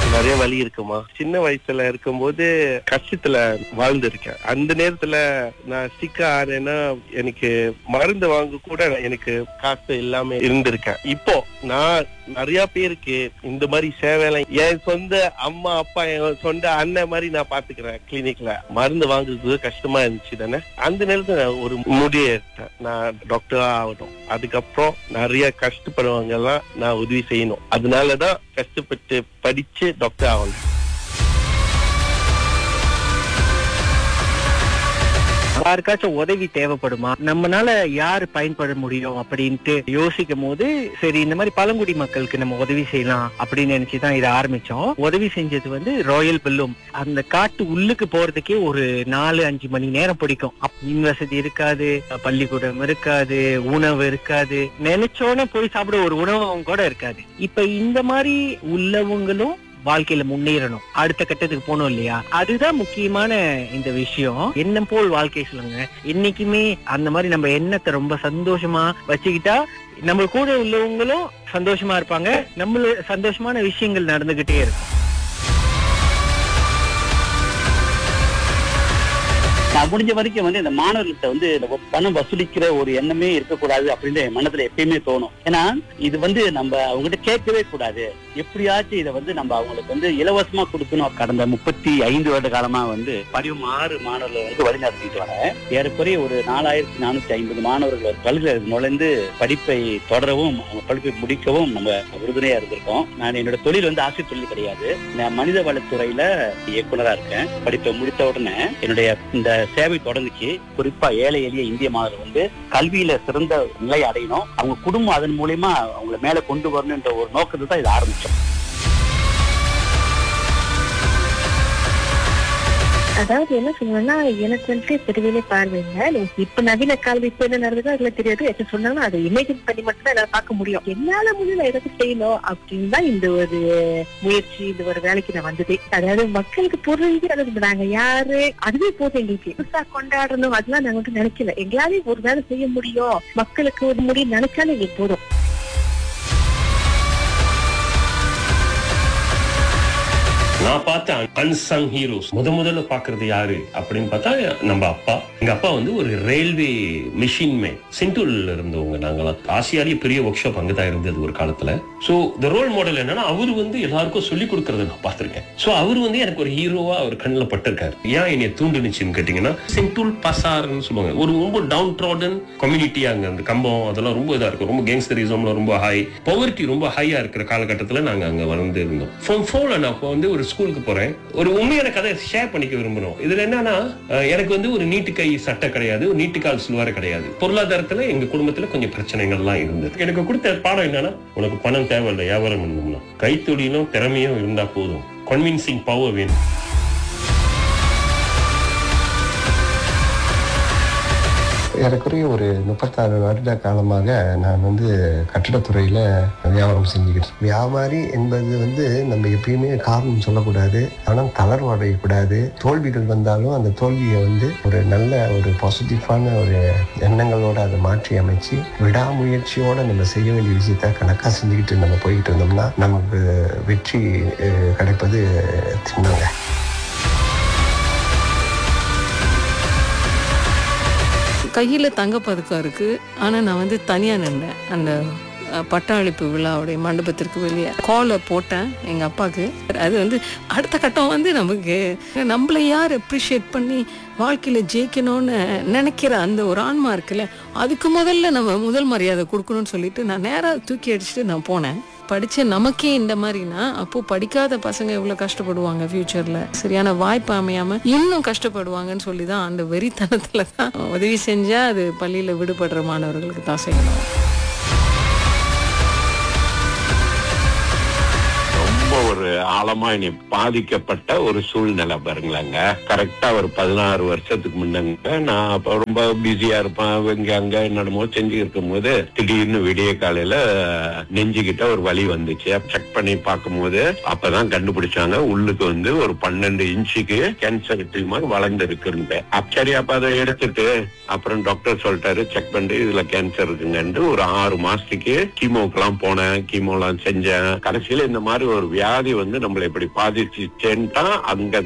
நிறைய வலி இருக்குமா சின்ன வயசுல இருக்கும்போது கஷ்டத்துல வாழ்ந்திருக்கேன் அந்த நேரத்துல நான் சிக்க ஆனேன்னா எனக்கு மருந்து வாங்க கூட எனக்கு காசு இல்லாம இருந்திருக்கேன் இப்போ நான் நிறைய பேருக்கு இந்த மாதிரி சேவை என் சொந்த அம்மா அப்பா என் சொந்த அண்ணன் மாதிரி நான் பாத்துக்கிறேன் கிளினிக்ல மருந்து வாங்குறது கஷ்டமா இருந்துச்சு தானே அந்த நேரத்துல நான் ஒரு முடிய எடுத்தேன் நான் டாக்டரா ஆகணும் அதுக்கப்புறம் நிறைய கஷ்டப்படுறவங்க எல்லாம் நான் உதவி செய்யணும் அதனாலதான் கஷ்டப்பட்டு படிச்சு டாக்டர் ஆகணும் யாருக்காச்சும் உதவி தேவைப்படுமா நம்மனால யாரு பயன்பட முடியும் அப்படின்ட்டு யோசிக்கும் போது சரி இந்த மாதிரி பழங்குடி மக்களுக்கு நம்ம உதவி செய்யலாம் அப்படின்னு நினைச்சுதான் இதை ஆரம்பிச்சோம் உதவி செஞ்சது வந்து ராயல் பெல்லும் அந்த காட்டு உள்ளுக்கு போறதுக்கே ஒரு நாலு அஞ்சு மணி நேரம் பிடிக்கும் அப் மின் வசதி இருக்காது பள்ளிக்கூடம் இருக்காது உணவு இருக்காது நினைச்சோன்னே போய் சாப்பிட ஒரு உணவகம் கூட இருக்காது இப்ப இந்த மாதிரி உள்ளவங்களும் வாழ்க்கையில முன்னேறணும் அடுத்த கட்டத்துக்கு போகணும் இல்லையா அதுதான் முக்கியமான இந்த விஷயம் எண்ணம் போல் வாழ்க்கை சொல்லுங்க என்னைக்குமே அந்த மாதிரி நம்ம எண்ணத்தை ரொம்ப சந்தோஷமா வச்சுக்கிட்டா நம்ம கூட உள்ளவங்களும் சந்தோஷமா இருப்பாங்க நம்மள சந்தோஷமான விஷயங்கள் நடந்துகிட்டே இருக்கும் நான் முடிஞ்ச வரைக்கும் வந்து இந்த மாணவர்கள்ட்ட வந்து இந்த பணம் வசூலிக்கிற ஒரு எண்ணமே இருக்கக்கூடாது அப்படின்னு என் மனதுல எப்பயுமே தோணும் ஏன்னா இது வந்து நம்ம அவங்ககிட்ட கேட்கவே கூடாது எப்படியாச்சும் இதை வந்து நம்ம அவங்களுக்கு வந்து இலவசமா கொடுக்கணும் கடந்த முப்பத்தி ஐந்து வருட காலமா வந்து பதிவு ஆறு மாணவர்கள் வந்து வழிநடத்திட்டு வரேன் ஏறக்குறைய ஒரு நாலாயிரத்தி நானூத்தி ஐம்பது மாணவர்கள் ஒரு கல்வியில நுழைந்து படிப்பை தொடரவும் அவங்க படிப்பை முடிக்கவும் நம்ம உறுதுணையா இருந்திருக்கோம் நான் என்னோட தொழில் வந்து ஆசிரியர் தொழில் கிடையாது நான் மனித வளத்துறையில இயக்குனரா இருக்கேன் படிப்பை முடித்த உடனே என்னுடைய இந்த சேவை தொடர்ந்துச்சு குறிப்பா ஏழை எளிய இந்திய மாணவர்கள் வந்து கல்வியில சிறந்த நிலை அடையணும் அவங்க குடும்பம் அதன் மூலியமா அவங்கள மேல கொண்டு வரணுன்ற ஒரு நோக்கத்தை தான் இதை ஆரம்பிச்சோம் அதாவது என்ன சொல்லுவேன்னா எனக்கு வந்துட்டு தெரியவே பார்வை இல்லை இப்ப நவீன காலம் இப்ப என்ன நடந்ததோ அதுல தெரியாது எது சொன்னாலும் அதை இமேஜின் பண்ணி மட்டும் தான் என்னால பார்க்க முடியும் என்னால முடியல எதாவது செய்யணும் அப்படின்னு தான் இந்த ஒரு முயற்சி இந்த ஒரு வேலைக்கு நான் வந்ததே அதாவது மக்களுக்கு புரிஞ்சு அதாவது நாங்க யாரு அதுவே போதும் எங்களுக்கு புதுசா கொண்டாடணும் அதெல்லாம் நாங்க வந்து நினைக்கல எங்களாலே ஒரு வேலை செய்ய முடியும் மக்களுக்கு ஒரு முடியும் நினைச்சாலே எங்களுக்கு போதும் நான் பார்த்த அன்சங் ஹீரோஸ் முத முதல்ல பாக்குறது யாரு அப்படின்னு பார்த்தா நம்ம அப்பா எங்க அப்பா வந்து ஒரு ரயில்வே மிஷின் மே சென்டூர்ல இருந்தவங்க நாங்களாம் ஆசியாலேயே பெரிய ஒர்க் ஷாப் அங்கதான் இருந்தது ஒரு காலத்துல சோ த ரோல் மாடல் என்னன்னா அவர் வந்து எல்லாருக்கும் சொல்லி கொடுக்கறத நான் பார்த்திருக்கேன் சோ அவர் வந்து எனக்கு ஒரு ஹீரோவா அவர் கண்ணில் பட்டிருக்காரு ஏன் என்னை தூண்டுனுச்சுன்னு கேட்டீங்கன்னா சென்டூல் பசார்னு சொல்லுவாங்க ஒரு ரொம்ப டவுன் ட்ராடன் கம்யூனிட்டி அங்க அந்த கம்பம் அதெல்லாம் ரொம்ப இதா இருக்கும் ரொம்ப கேங்ஸ்டரிசம்ல ரொம்ப ஹை பவர்ட்டி ரொம்ப ஹையா இருக்கிற காலகட்டத்துல நாங்க அங்க வந்து இருந்தோம் ஃபார்ம் ஃபோர்ல நான் அப்போ வந்து ஒரு ஸ்கூலுக்கு போறேன் ஒரு உண்மையான கதை ஷேர் பண்ணிக்க விரும்பணும் இதுல என்னன்னா அஹ், எனக்கு வந்து ஒரு நீட்டு கை சட்டை கிடையாது ஒரு நீட்டு கால் சுல்வார கிடையாது பொருளாதாரத்துல எங்க குடும்பத்துல கொஞ்சம் பிரச்சனைகள்லாம் இருந்தது எனக்கு கொடுத்த பாடம் என்னன்னா உனக்கு பணம் தேவையில்லை வியாபாரம் பண்ணணும்னா கைத்தொழிலும் திறமையும் இருந்தா போதும் கன்வின்சிங் பவர் வேணும் ஏறக்குறைய ஒரு முப்பத்தாறு வருட காலமாக நான் வந்து கட்டிடத்துறையில் வியாபாரம் செஞ்சுக்கிட்டு இருக்கேன். வியாபாரி என்பது வந்து நம்ம எப்பயுமே காரணம் சொல்லக்கூடாது ஆனால் தளர்வு அடையக்கூடாது தோல்விகள் வந்தாலும் அந்த தோல்வியை வந்து ஒரு நல்ல ஒரு பாசிட்டிவான ஒரு எண்ணங்களோட அதை மாற்றி அமைச்சு விடாமுயற்சியோட நம்ம செய்ய வேண்டிய விஷயத்த கணக்காக செஞ்சுக்கிட்டு நம்ம போய்கிட்டு இருந்தோம்னா நமக்கு வெற்றி அஹ், கிடைப்பது சின்னங்க கையில் தங்கப்பதக்கம் இருக்குது ஆனால் நான் வந்து தனியாக நின்றேன் அந்த அஹ், பட்டாளிப்பு விழாவுடைய மண்டபத்திற்கு வெளியே காலை போட்டேன் எங்கள் அப்பாவுக்கு அது வந்து அடுத்த கட்டம் வந்து நமக்கு நம்மளை யார் அப்ரிஷியேட் பண்ணி வாழ்க்கையில் ஜெயிக்கணும்னு நினைக்கிற அந்த ஒரு ஆன்மா இருக்குல்ல அதுக்கு முதல்ல நம்ம முதல் மரியாதை கொடுக்கணும்னு சொல்லிட்டு நான் நேராக தூக்கி அடிச்சுட்டு நான் போனேன் படிச்ச நமக்கே இந்த மாதிரினா அப்போ படிக்காத பசங்க எவ்வளவு கஷ்டப்படுவாங்க ஃபியூச்சர்ல சரியான வாய்ப்பு அமையாம இன்னும் கஷ்டப்படுவாங்கன்னு சொல்லி தான் அந்த வெறித்தனத்துல தான் உதவி செஞ்சா அது பள்ளியில விடுபடுற மாணவர்களுக்கு தான் செய்யணும் ரொம்ப ஒரு ஆழமா என்னை பாதிக்கப்பட்ட ஒரு சூழ்நிலை பாருங்களேங்க கரெக்டா ஒரு பதினாறு வருஷத்துக்கு முன்னங்க நான் அப்ப ரொம்ப பிஸியா இருப்பேன் இங்க அங்க என்னமோ செஞ்சு இருக்கும் போது திடீர்னு விடிய காலையில நெஞ்சுகிட்ட ஒரு வலி வந்துச்சு செக் பண்ணி பார்க்கும்போது அப்பதான் கண்டுபிடிச்சாங்க உள்ளுக்கு வந்து ஒரு பன்னெண்டு இன்ச்சுக்கு கேன்சர் டியூமர் வளர்ந்து இருக்குன்னு சரி அப்ப அதை எடுத்துட்டு அப்புறம் டாக்டர் சொல்லிட்டாரு செக் பண்ணி இதுல கேன்சர் இருக்குங்கன்ட்டு ஒரு ஆறு மாசத்துக்கு கீமோக்கெல்லாம் போனேன் கீமோலாம் செஞ்சேன் கடைசியில இந்த மாதிரி ஒரு வியாதி வியாதி வந்து நம்மளை இப்படி பாதிச்சுச்சேன்ட்டா அங்க